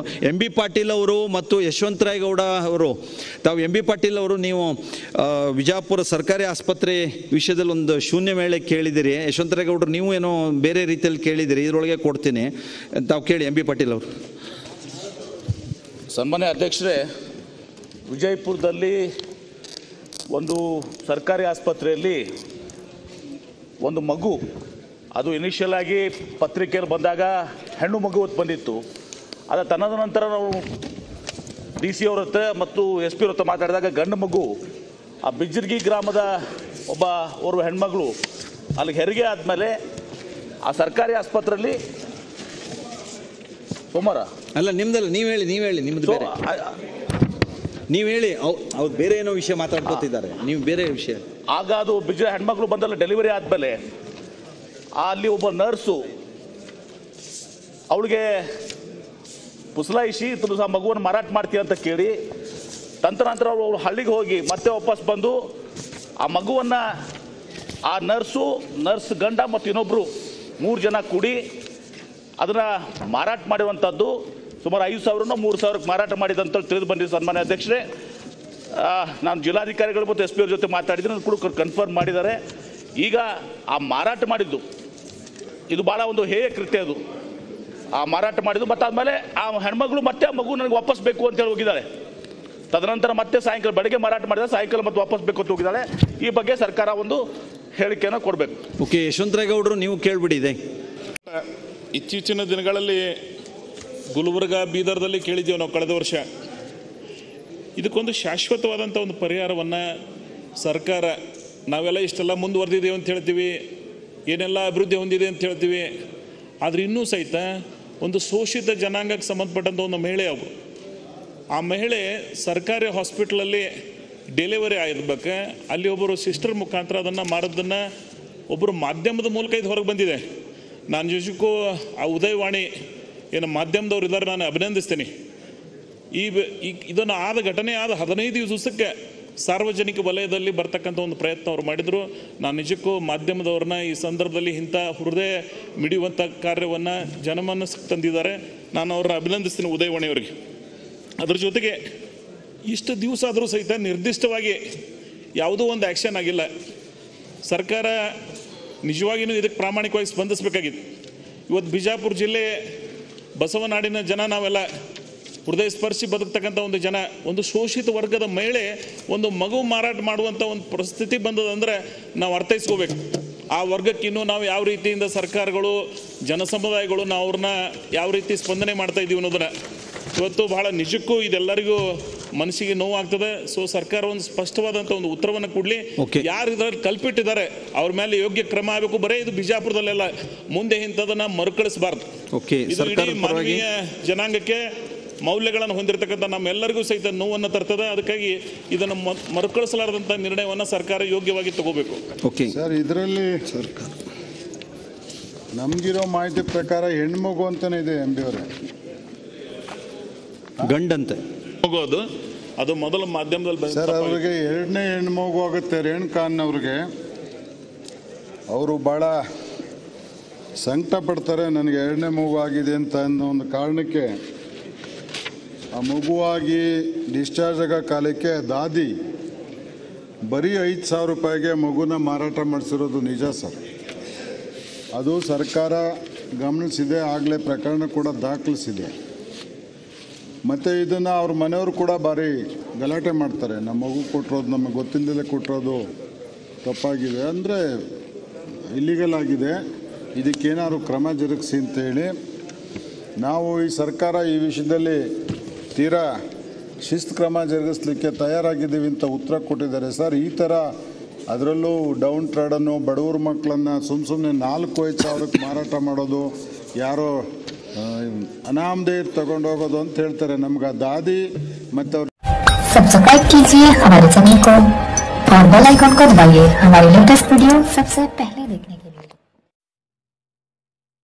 M B Patil ಅವರು ಮತ್ತು ಯಶವಂತರಾಯ ಗೌಡ ಅವರು ತಾವು ಎಂ ಬಿ ಪಾಟೀಲ್ ಅವರು ನೀವು ಆ, ವಿಜಾಪುರ ಸರ್ಕಾರಿ ಆಸ್ಪತ್ರೆ ವಿಷಯದಲ್ಲಿ ಒಂದು ಶೂನ್ಯ ವೇಳೆ ಕೇಳಿದಿರಿ ಯಶವಂತರಾಯ ಗೌಡರು ನೀವು ಏನೋ ಬೇರೆ ರೀತಿಯಲ್ಲಿ ಕೇಳಿದಿರಿ ಇದರೊಳಗೆ ಕೊಡ್ತೀನಿ ತಾವು ಕೇಳಿ ಎಂ ಬಿ ಪಾಟೀಲ್ ಅವರು ಸನ್ಮಾನ್ಯ ಅಧ್ಯಕ್ಷರೇ ವಿಜಯಪುರದಲ್ಲಿ ಒಂದು ಸರ್ಕಾರಿ ಆಸ್ಪತ್ರೆಯಲ್ಲಿ ಒಂದು ಮಗು ಅದು ಇನಿಷಿಯಲ್ ಆಗಿ ಪತ್ರಿಕೆಯಲ್ಲಿ ಬಂದಾಗ ಹೆಣ್ಣು ಮಗು ಹೊತ್ತು ಬಂದಿತ್ತು ಅದು ತನ್ನದ ನಂತರ ನಾವು ಡಿ ಸಿ ಅವ್ರ ಹತ್ರ ಮತ್ತು ಎಸ್ ಪಿ ಅವ್ರ ಹತ್ರ ಮಾತಾಡಿದಾಗ ಗಂಡು ಮಗು ಆ ಬಿಜ್ಜರ್ಗಿ ಗ್ರಾಮದ ಒಬ್ಬ ಓರ್ವ ಹೆಣ್ಮಗಳು ಅಲ್ಲಿಗೆ ಹೆರಿಗೆ ಆದಮೇಲೆ ಆ ಸರ್ಕಾರಿ ಆಸ್ಪತ್ರೆಯಲ್ಲಿ ಸೋಮವಾರ ಅಲ್ಲ ನಿಮ್ದಲ್ಲ ನೀವು ಹೇಳಿ ನೀವು ಹೇಳಿ ನಿಮ್ದು ಸೊ ಬೇರೆ ನೀವು ಹೇಳಿ ಅವ್ರು ಬೇರೆ ಏನೋ ವಿಷಯ ಮಾತಾಡ್ಕೊತಿದ್ದಾರೆ ನೀವು ಬೇರೆ ವಿಷಯ ಆಗ ಅದು ಬಿಜ ಹೆಣ್ಮಕ್ಳು ಬಂದಲ್ಲ ಡೆಲಿವರಿ ಆದಮೇಲೆ ಅಲ್ಲಿ ಒಬ್ಬ ನರ್ಸು ಅವಳಿಗೆ ಪುಸಲಾಯಿಸಿ ತುಳು ಸಹ ಮಗುವನ್ನು ಮಾರಾಟ ಮಾಡ್ತೀಯ ಅಂತ ಕೇಳಿ ತಂತ್ರ ಅವಳು ಹಳ್ಳಿಗೆ ಹೋಗಿ ಮತ್ತೆ ವಾಪಸ್ ಬಂದು ಆ ಮಗುವನ್ನು ಆ ನರ್ಸು ನರ್ಸ್ ಗಂಡ ಮತ್ತು ಇನ್ನೊಬ್ಬರು ಮೂರು ಜನ ಕೂಡಿ ಅದನ್ನು ಮಾರಾಟ ಮಾಡಿರುವಂಥದ್ದು ಸುಮಾರು ಐದು ಸಾವಿರನೋ ಮೂರು ಸಾವಿರಕ್ಕೆ ಮಾರಾಟ ಮಾಡಿದಂತ ತಿಳಿದು ಬಂದಿದೆ ಸನ್ಮಾನ್ಯ ಅಧ್ಯಕ್ಷರೇ ಆ, ನಾನು ಜಿಲ್ಲಾಧಿಕಾರಿಗಳು ಮತ್ತು ಎಸ್ ಪಿ ಅವ್ರ ಜೊತೆ ಮಾತಾಡಿದ್ದೀನಿ ಅದು ಕೂಡ ಕನ್ಫರ್ಮ್ ಮಾಡಿದ್ದಾರೆ ಈಗ ಆ ಮಾರಾಟ ಮಾಡಿದ್ದು ಇದು ಭಾಳ ಒಂದು ಹೇಯ ಕೃತ್ಯ ಅದು ಆ ಮಾರಾಟ ಮಾಡಿದ್ದು ಮತ್ತು ಆದಮೇಲೆ ಆ ಹೆಣ್ಮಗಳು ಮತ್ತೆ ಆ ಮಗು ನನಗೆ ವಾಪಸ್ ಬೇಕು ಅಂತೇಳಿ ಹೋಗಿದ್ದಾಳೆ ತದನಂತರ ಮತ್ತೆ ಸಾಯಂಕಾಲ ಬೆಳಗ್ಗೆ ಮಾರಾಟ ಮಾಡಿದ ಸಾಯಂಕಾಲ ಮತ್ತೆ ವಾಪಸ್ ಬೇಕು ಅಂತ ಹೋಗಿದ್ದಾಳೆ ಈ ಬಗ್ಗೆ ಸರ್ಕಾರ ಒಂದು ಹೇಳಿಕೆಯನ್ನು ಕೊಡಬೇಕು ಓಕೆ ಯಶವಂತರಾಯ ಗೌಡರು ನೀವು ಕೇಳ್ಬಿಡಿ ಇದೆ ಇತ್ತೀಚಿನ ದಿನಗಳಲ್ಲಿ ಗುಲ್ಬರ್ಗ ಬೀದರ್ದಲ್ಲಿ ಕೇಳಿದ್ದೀವಿ ನಾವು ಕಳೆದ ವರ್ಷ ಇದಕ್ಕೊಂದು ಶಾಶ್ವತವಾದಂಥ ಒಂದು ಪರಿಹಾರವನ್ನು ಸರ್ಕಾರ ನಾವೆಲ್ಲ ಇಷ್ಟೆಲ್ಲ ಮುಂದುವರೆದಿದ್ದೇವೆ ಅಂತ ಹೇಳ್ತೀವಿ ಏನೆಲ್ಲ ಅಭಿವೃದ್ಧಿ ಹೊಂದಿದೆ ಅಂತ ಹೇಳ್ತೀವಿ ಆದರೆ ಇನ್ನೂ ಸಹಿತ ಒಂದು ಶೋಷಿತ ಜನಾಂಗಕ್ಕೆ ಸಂಬಂಧಪಟ್ಟಂಥ ಒಂದು ಮಹಿಳೆ ಅವರು ಆ ಮಹಿಳೆ ಸರ್ಕಾರಿ ಹಾಸ್ಪಿಟ್ಲಲ್ಲಿ ಡೆಲಿವರಿ ಆಗಿರ್ಬೇಕು ಅಲ್ಲಿ ಒಬ್ಬರು ಸಿಸ್ಟರ್ ಮುಖಾಂತರ ಅದನ್ನು ಮಾಡೋದನ್ನು ಒಬ್ಬರು ಮಾಧ್ಯಮದ ಮೂಲಕ ಇದು ಹೊರಗೆ ಬಂದಿದೆ ನಾನು ನಿಜಕ್ಕೂ ಆ ಉದಯವಾಣಿ ಏನು ಮಾಧ್ಯಮದವ್ರು ಇದ್ದಾರೆ ನಾನು ಅಭಿನಂದಿಸ್ತೀನಿ ಈ ಬ- ಈ ಇದನ್ನು ಆದ ಘಟನೆ ಆದ ಹದಿನೈದು ದಿವಸಕ್ಕೆ ಸಾರ್ವಜನಿಕ ವಲಯದಲ್ಲಿ ಬರ್ತಕ್ಕಂಥ ಒಂದು ಪ್ರಯತ್ನ ಅವ್ರು ಮಾಡಿದರು ನಾನು ನಿಜಕ್ಕೂ ಮಾಧ್ಯಮದವ್ರನ್ನ ಈ ಸಂದರ್ಭದಲ್ಲಿ ಇಂಥ ಹೃದಯ ಮಿಡಿಯುವಂಥ ಕಾರ್ಯವನ್ನು ಜನಮನಸ್ಸಿಗೆ ತಂದಿದ್ದಾರೆ ನಾನು ಅವ್ರನ್ನ ಅಭಿನಂದಿಸ್ತೀನಿ ಉದಯವಾಣಿಯವರಿಗೆ ಅದ್ರ ಜೊತೆಗೆ ಇಷ್ಟು ದಿವಸ ಆದರೂ ಸಹಿತ ನಿರ್ದಿಷ್ಟವಾಗಿ ಯಾವುದೋ ಒಂದು ಆ್ಯಕ್ಷನ್ ಆಗಿಲ್ಲ ಸರ್ಕಾರ ನಿಜವಾಗಿಯೂ ಇದಕ್ಕೆ ಪ್ರಾಮಾಣಿಕವಾಗಿ ಸ್ಪಂದಿಸಬೇಕಾಗಿತ್ತು ಇವತ್ತು ಬಿಜಾಪುರ ಜಿಲ್ಲೆ ಬಸವನಾಡಿನ ಜನ ನಾವೆಲ್ಲ ಹೃದಯ ಸ್ಪರ್ಶಿ ಬದುಕ್ತಕ್ಕಂಥ ಒಂದು ಜನ ಒಂದು ಶೋಷಿತ ವರ್ಗದ ಮಹಿಳೆ ಒಂದು ಮಗು ಮಾರಾಟ ಮಾಡುವಂಥ ಒಂದು ಪರಿಸ್ಥಿತಿ ಬಂದದಂದ್ರೆ ನಾವು ಅರ್ಥೈಸ್ಕೋಬೇಕು ಆ ವರ್ಗಕ್ಕೆ ಇನ್ನೂ ನಾವು ಯಾವ ರೀತಿಯಿಂದ ಸರ್ಕಾರಗಳು ಜನಸಮುದಾಯಗಳು ನಾವು ಅವ್ರನ್ನ ಯಾವ ರೀತಿ ಸ್ಪಂದನೆ ಮಾಡ್ತಾ ಇದ್ದೀವಿ ಅನ್ನೋದನ್ನ ಇವತ್ತು ಬಹಳ ನಿಜಕ್ಕೂ ಇದೆಲ್ಲರಿಗೂ ಮನಸ್ಸಿಗೆ ನೋವಾಗ್ತದೆ ಸೊ ಸರ್ಕಾರ ಒಂದು ಸ್ಪಷ್ಟವಾದಂಥ ಒಂದು ಉತ್ತರವನ್ನು ಕೊಡಲಿ Okay. ಯಾರು ಇದರಲ್ಲಿ ಕಲ್ಪಿಟ್ಟಿದ್ದಾರೆ ಅವ್ರ ಮೇಲೆ ಯೋಗ್ಯ ಕ್ರಮ ಆಗಬೇಕು ಬರೀ ಇದು ಬಿಜಾಪುರದಲ್ಲೆಲ್ಲ ಮುಂದೆ ಇಂಥದನ್ನ ಮರುಕಳಿಸಬಾರ್ದು ಓಕೆ ಇದು ಇಡೀ ಸರ್ಕಾರದ ಪರವಾಗಿ ಮಾನವೀಯ ಜನಾಂಗಕ್ಕೆ ಮೌಲ್ಯಗಳನ್ನು ಹೊಂದಿರತಕ್ಕಂಥ ನಮ್ಮೆಲ್ಲರಿಗೂ ಸಹಿತ ನೋವನ್ನು ತರ್ತದೆ ಅದಕ್ಕಾಗಿ ಇದನ್ನು ಮ- ಮರುಕಳಿಸಲಾರದಂಥ ನಿರ್ಣಯವನ್ನು ಸರ್ಕಾರ ಯೋಗ್ಯವಾಗಿ ತಗೋಬೇಕು ಓಕೆ ಸರ್ ಇದರಲ್ಲಿ ನಮಗಿರೋ ಮಾಹಿತಿ ಪ್ರಕಾರ ಹೆಣ್ಮಗು ಅಂತಾನೆ ಇದೆ ಎಂ ಬಿ ಅವರೇ ಗಂಡಂತೆ ಹೋಗೋದು ಅದು ಮೊದಲು ಮಾಧ್ಯಮದಲ್ಲಿ ಬಂದ ಸರ್ ತಪ್ಪಾಗಿತ್ತು. ಅವ್ರಿಗೆ ಎರಡನೇ ಹೆಣ್ಮಗು ಆಗುತ್ತೆ ರೇಣುಕಾನ್ ಅವ್ರಿಗೆ ಅವರು ಭಾಳ ಸಂಕಟ ಪಡ್ತಾರೆ ನನಗೆ ಎರಡನೇ ಮಗು ಆಗಿದೆ ಅಂತ ಅನ್ನೋ ಒಂದು ಕಾರಣಕ್ಕೆ ಆ ಮಗುವಾಗಿ ಡಿಸ್ಚಾರ್ಜ್ ಆಗೋ ಕಾಲಕ್ಕೆ ದಾದಿ ಬರೀ ಐದು ಸಾವಿರ ರೂಪಾಯಿಗೆ ಮಗುನ ಮಾರಾಟ ಮಾಡಿಸಿರೋದು ನಿಜ ಸರ್ ಅದು ಸರ್ಕಾರ ಗಮನಿಸಿದೆ ಆಗಲೇ ಪ್ರಕರಣ ಕೂಡ ದಾಖಲಿಸಿದೆ ಮತ್ತು ಇದನ್ನು ಅವ್ರ ಮನೆಯವರು ಕೂಡ ಭಾರಿ ಗಲಾಟೆ ಮಾಡ್ತಾರೆ ನಮ್ಮ ಮಗು ಕೊಟ್ಟಿರೋದು ನಮಗೆ ಗೊತ್ತಿಲ್ಲದೆ ಕೊಟ್ಟಿರೋದು ತಪ್ಪಾಗಿದೆ ಅಂದರೆ ಇಲ್ಲಿಗಲ್ ಆಗಿದೆ ಇದಕ್ಕೇನಾದ್ರು ಕ್ರಮ ಜರುಗಿಸಿ ಅಂತೇಳಿ ನಾವು ಈ ಸರ್ಕಾರ ಈ ವಿಷಯದಲ್ಲಿ ತೀರಾ ಶಿಸ್ತು ಕ್ರಮ ಜರುಗಿಸ್ಲಿಕ್ಕೆ ತಯಾರಾಗಿದ್ದೀವಿ ಅಂತ ಉತ್ತರ ಕೊಟ್ಟಿದ್ದಾರೆ ಸರ್ ಈ ಥರ ಅದರಲ್ಲೂ ಡೌನ್ ಟ್ರಾಡನ್ನು ಬಡವ್ರ ಮಕ್ಕಳನ್ನು ಸುಮ್ಮ ಸುಮ್ಮನೆ ನಾಲ್ಕು ಐದು ಸಾವಿರಕ್ಕೆ ಮಾರಾಟ ಮಾಡೋದು ಯಾರೋ ಆ, ಅನಾಮಧೇಯ ತಗೊಂಡೋಗೋದು ಅಂತ ಹೇಳ್ತಾರೆ ನಮ್ಗೆ ಆ ದಾದಿ ಮತ್ತು ಅವ್ರ सब्सक्राइब कीजिए हमारे चैनल को और बेल आइकॉन को दबाइए हमारी लेटेस्ट वीडियो सबसे पहले देखने के लिए